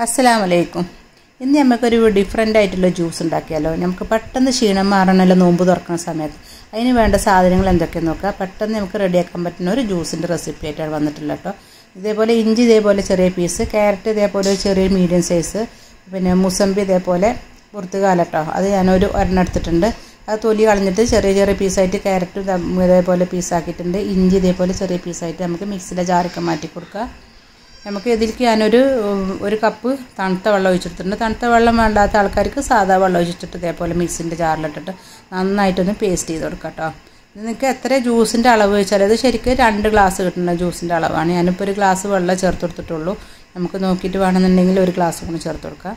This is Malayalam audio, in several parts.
അസ്സലാമു അലൈക്കും ഇന്ന് നമുക്കൊരു ഡിഫറെൻ്റ് ആയിട്ടുള്ള ജ്യൂസ് ഉണ്ടാക്കിയാലോ നമുക്ക് പെട്ടെന്ന് ക്ഷീണം മാറണമല്ലോ നോമ്പ് തുറക്കുന്ന സമയത്ത് അതിന് വേണ്ട സാധനങ്ങൾ എന്തൊക്കെയെന്ന് നോക്കാം പെട്ടെന്ന് നമുക്ക് റെഡിയാക്കാൻ പറ്റുന്ന ഒരു ജ്യൂസിൻ്റെ റെസിപ്പി ആയിട്ടാണ് വന്നിട്ടുള്ളത് കേട്ടോ ഇതേപോലെ ഇഞ്ചി ഇതേപോലെ ചെറിയ പീസ് ക്യാരറ്റ് ഇതേപോലെ ഒരു ചെറിയ മീഡിയം സൈസ് പിന്നെ മുസമ്പി ഇതേപോലെ പുറത്തുകാല കേട്ടോ അത് ഞാനൊരു ഒരെണ്ണം എടുത്തിട്ടുണ്ട് അത് തൊലി കളഞ്ഞിട്ട് ചെറിയ ചെറിയ പീസായിട്ട് ക്യാരറ്റും ഇതേപോലെ പീസാക്കിയിട്ടുണ്ട് ഇഞ്ചി ഇതേപോലെ ചെറിയ പീസായിട്ട് നമുക്ക് മിക്സിയുടെ ജാറൊക്കെ മാറ്റി കൊടുക്കുക നമുക്ക് ഇതിലേക്ക് ഞാനൊരു ഒരു കപ്പ് തണുത്ത വെള്ളം ഒഴിച്ചിട്ടുണ്ട് തണുത്ത വെള്ളം വേണ്ടാത്ത ആൾക്കാർക്ക് സാധാ വെള്ളം ഒഴിച്ചിട്ട് ഇതേപോലെ മിക്സിൻ്റെ ജാറിലിട്ടിട്ട് നന്നായിട്ടൊന്ന് പേസ്റ്റ് ചെയ്ത് കൊടുക്കാം കേട്ടോ നിങ്ങൾക്ക് എത്ര ജ്യൂസിൻ്റെ അളവ് വെച്ചാൽ അത് ശരിക്കും രണ്ട് ഗ്ലാസ് കിട്ടുന്ന ജ്യൂസിൻ്റെ അളവാണ് ഞാനിപ്പോൾ ഒരു ഗ്ലാസ് വെള്ളം ചേർത്ത് കൊടുത്തിട്ടുള്ളൂ നമുക്ക് നോക്കിയിട്ട് വേണമെന്നുണ്ടെങ്കിൽ ഒരു ഗ്ലാസ് കൂടി ചേർത്ത് കൊടുക്കാം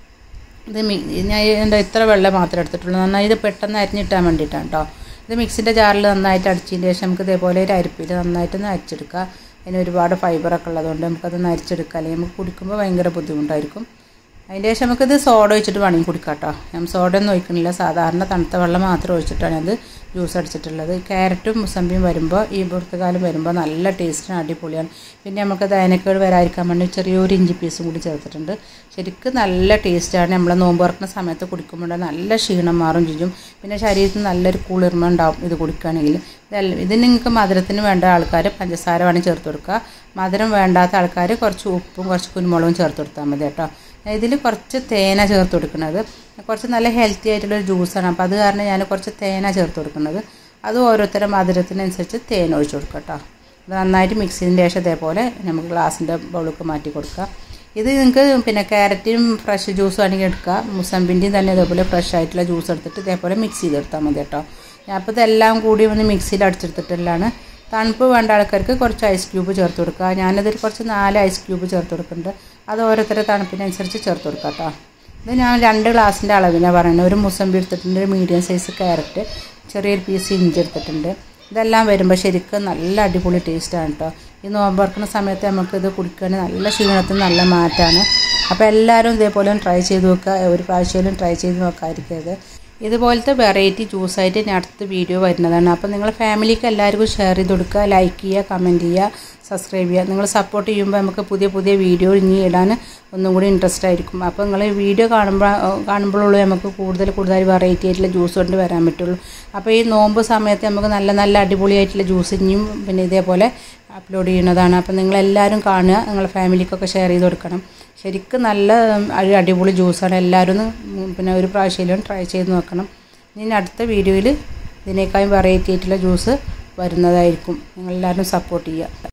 ഇത് മി ഞാൻ എന്താ ഇത്ര വെള്ളം മാത്രമേ എടുത്തിട്ടുള്ളൂ നന്നായി ഇത് പെട്ടെന്ന് അരിഞ്ഞിട്ടാൻ വേണ്ടിയിട്ടാണ് കേട്ടോ ഇത് മിക്സിൻ്റെ ജാറിൽ നന്നായിട്ട് അടിച്ചതിന് ശേഷം നമുക്ക് ഇതേപോലെ ഒരു അരിപ്പിൽ നന്നായിട്ടൊന്ന് അരിച്ചെടുക്കുക അതിന് ഒരുപാട് ഫൈബറൊക്കെ ഉള്ളതുകൊണ്ട് നമുക്കത് അരിച്ചെടുക്കാം അല്ലെങ്കിൽ നമുക്ക് കുടിക്കുമ്പോൾ ഭയങ്കര ബുദ്ധിമുട്ടായിരിക്കും അതിൻ്റെ ശേഷം നമുക്കിത് സോഡ ഒഴിച്ചിട്ട് വേണമെങ്കിൽ കുടിക്കാം കേട്ടോ ഞാൻ സോഡ ഒന്നും ഒഴിക്കണില്ല സാധാരണ തണുത്ത വെള്ളം മാത്രം ഒഴിച്ചിട്ടാണ് അത് ജ്യൂസ് അടിച്ചിട്ടുള്ളത് ക്യാരറ്റും മുസമ്പിയും വരുമ്പോൾ ഈ പുറത്തുകാലം വരുമ്പോൾ നല്ല ടേസ്റ്റിന് അടിപൊളിയാണ് പിന്നെ നമുക്ക് ദയനക്കേട് വരാതിരിക്കാൻ വേണ്ടി ചെറിയൊരു ഇഞ്ചി പീസും കൂടി ചേർത്തിട്ടുണ്ട് ശരിക്കും നല്ല ടേസ്റ്റാണ് നമ്മൾ നോമ്പ് തുറക്കുന്ന സമയത്ത് കുടിക്കുമ്പോൾ നല്ല ക്ഷീണം മാറും ചെയ്യും പിന്നെ ശരീരത്തിന് നല്ലൊരു കുളിർമ ഉണ്ടാവും ഇത് കുടിക്കുകയാണെങ്കിൽ ഇതല്ല ഇത് നിങ്ങൾക്ക് മധുരത്തിന് വേണ്ട ആൾക്കാർ പഞ്ചസാര വേണമെങ്കിൽ ചേർത്ത് കൊടുക്കുക മധുരം വേണ്ടാത്ത ആൾക്കാർ കുറച്ച് ഉപ്പും കുറച്ച് കുരുമുളകും ചേർത്ത് കൊടുത്താൽ മതി കേട്ടോ ഇതിൽ കുറച്ച് തേന ചേർത്ത് കൊടുക്കുന്നത് കുറച്ച് നല്ല ഹെൽത്തി ആയിട്ടുള്ളൊരു ജ്യൂസാണ് അപ്പോൾ അത് കാരണം ഞാൻ കുറച്ച് തേന ചേർത്ത് കൊടുക്കുന്നത് അത് ഓരോരുത്തരുടെ മധുരത്തിനനുസരിച്ച് തേൻ ഒഴിച്ച് കൊടുക്കുക കേട്ടോ അത് നന്നായിട്ട് മിക്സിൻ്റെ ശേഷം ഇതേപോലെ നമുക്ക് ഗ്ലാസിൻ്റെ ബൗളൊക്കെ മാറ്റി കൊടുക്കുക ഇത് നിങ്ങൾക്ക് പിന്നെ ക്യാരറ്റും ഫ്രഷ് ജ്യൂസ് വേണമെങ്കിൽ എടുക്കുക മുസമ്പിൻ്റെയും തന്നെ ഇതേപോലെ ഫ്രഷ് ആയിട്ടുള്ള ജ്യൂസ് എടുത്തിട്ട് ഇതേപോലെ മിക്സ് ചെയ്തെടുത്താൽ മതി കേട്ടോ ഞാൻ അപ്പോൾ ഇതെല്ലാം കൂടി ഒന്ന് മിക്സിയിൽ അടിച്ചെടുത്തിട്ടുള്ളതാണ് തണുപ്പ് വേണ്ട ആൾക്കാർക്ക് കുറച്ച് ഐസ് ക്യൂബ് ചേർത്ത് കൊടുക്കുക ഞാനതിൽ കുറച്ച് നാല് ഐസ് ക്യൂബ് ചേർത്ത് കൊടുക്കുന്നുണ്ട് അത് ഓരോരുത്തരുടെ തണുപ്പിനനുസരിച്ച് ചേർത്ത് കൊടുക്കുക കേട്ടോ ഇത് ഞാൻ രണ്ട് ഗ്ലാസിൻ്റെ അളവിനാണ് പറയുന്നത് ഒരു മുസമ്പി എടുത്തിട്ടുണ്ട് ഒരു മീഡിയം സൈസ് ക്യാരറ്റ് ചെറിയൊരു പീസ് ഇഞ്ചി എടുത്തിട്ടുണ്ട് ഇതെല്ലാം വരുമ്പോൾ ശരിക്കും നല്ല അടിപൊളി ടേസ്റ്റാണ് കേട്ടോ ഈ നോമ്പ് തുറക്കുന്ന സമയത്ത് നമുക്കിത് കുടിക്കുകയാണെങ്കിൽ നല്ല ക്ഷീണത്തിന് നല്ല മാറ്റമാണ് അപ്പോൾ എല്ലാവരും ഇതേപോലെ ട്രൈ ചെയ്ത് നോക്കുക ഒരു പ്രാവശ്യമായാലും ട്രൈ ചെയ്ത് നോക്കാതിരിക്കരുത് ഇതുപോലത്തെ വെറൈറ്റി ജ്യൂസായിട്ട് ഞാൻ അടുത്ത വീഡിയോ വരുന്നതാണ് അപ്പോൾ നിങ്ങൾ ഫാമിലിക്ക് എല്ലാവർക്കും ഷെയർ ചെയ്ത് കൊടുക്കുക ലൈക്ക് ചെയ്യുക കമൻറ്റ് ചെയ്യുക സബ്സ്ക്രൈബ് ചെയ്യുക നിങ്ങൾ സപ്പോർട്ട് ചെയ്യുമ്പോൾ നമുക്ക് പുതിയ പുതിയ വീഡിയോ ഇനി ഇടാൻ ഒന്നും കൂടി ഇൻട്രസ്റ്റ് ആയിരിക്കും അപ്പോൾ നിങ്ങൾ വീഡിയോ കാണുമ്പോൾ കാണുമ്പോഴുള്ളൂ നമുക്ക് കൂടുതൽ കൂടുതൽ വെറൈറ്റി ആയിട്ടുള്ള ജ്യൂസ് കൊണ്ട് വരാൻ പറ്റുള്ളൂ അപ്പോൾ ഈ നോമ്പ് സമയത്ത് നമുക്ക് നല്ല നല്ല അടിപൊളിയായിട്ടുള്ള ജ്യൂസ് ഇനിയും പിന്നെ ഇതേപോലെ അപ്ലോഡ് ചെയ്യുന്നതാണ് അപ്പോൾ നിങ്ങളെല്ലാവരും കാണുക നിങ്ങളുടെ ഫാമിലിക്കൊക്കെ ഷെയർ ചെയ്ത് കൊടുക്കണം ശരിക്കും നല്ല ഒരു അടിപൊളി ജ്യൂസാണ് എല്ലാവരും ഒന്ന് പിന്നെ ഒരു പ്രാവശ്യമെങ്കിലും ട്രൈ ചെയ്ത് നോക്കണം ഇനി അടുത്ത വീഡിയോയിൽ ഇതിനേക്കാളും വെറൈറ്റി ആയിട്ടുള്ള ജ്യൂസ് വരുന്നതായിരിക്കും നിങ്ങളെല്ലാവരും സപ്പോർട്ട് ചെയ്യുക